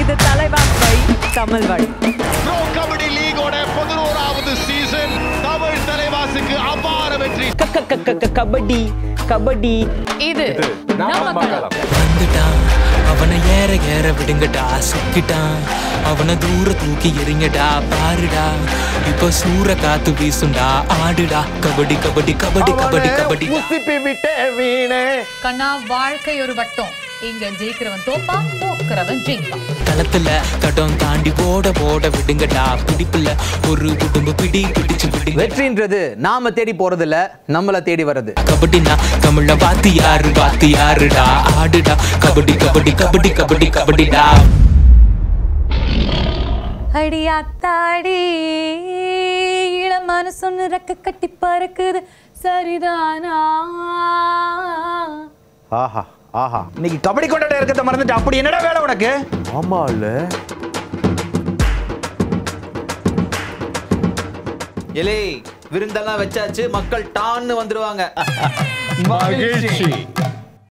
இது தலைவாஸ் வை தமிழ் வழி ப்ரோ கபடி லீகோட பதினோராவது சீசன் தமிழ் தலைவாசுக்கு அபார வெற்றி க- க- க- க- க- கபடி கபடி இது நம்ம களம் வந்துட்டான் அவனை ஏற ஏற விடுங்கடா சுக்கிட்டான் அவனை தூர தூக்கி எறிங்கடா பாருடா இப்ப சூற காத்து வீசுண்டா ஆடுடா கபடி கபடி கபடி கபடி கபடி உசிப்பி விட்டே வீணே கண்ணா வாழ்க்கை ஒரு வட்டம் இங்க ஜெயிக்கிறவன் தோப்பான் தோக்குறவன் ஜெயிப்பான் களத்துல தடம் தாண்டி ஓட ஓட விடுங்கடா பிடிப்புல ஒரு உடம்பு பிடி பிடிச்சு விடுங்க வெற்றின்றது நாம தேடி போறது இல்ல நம்மள தேடி வர்றது கபடினா தமிழ்ல வாத்தி யாரு வாத்தி யாருடா ஆடுடா கபடி கபடி கபடி கபடி கபடிடா அடியாத்தாடி இளம் மனசொன்னு ரெக்க கட்டி பறக்குது சரிதானா ஆஹா ஆஹா இன்னைக்கு கபடி கொண்டாட இருக்கிறத மறந்துட்டு அப்படி என்னடா வேலை உனக்கு ஆமா இல்ல இலே விருந்தெல்லாம் வச்சாச்சு மக்கள் டான்னு வந்துருவாங்க மகிழ்ச்சி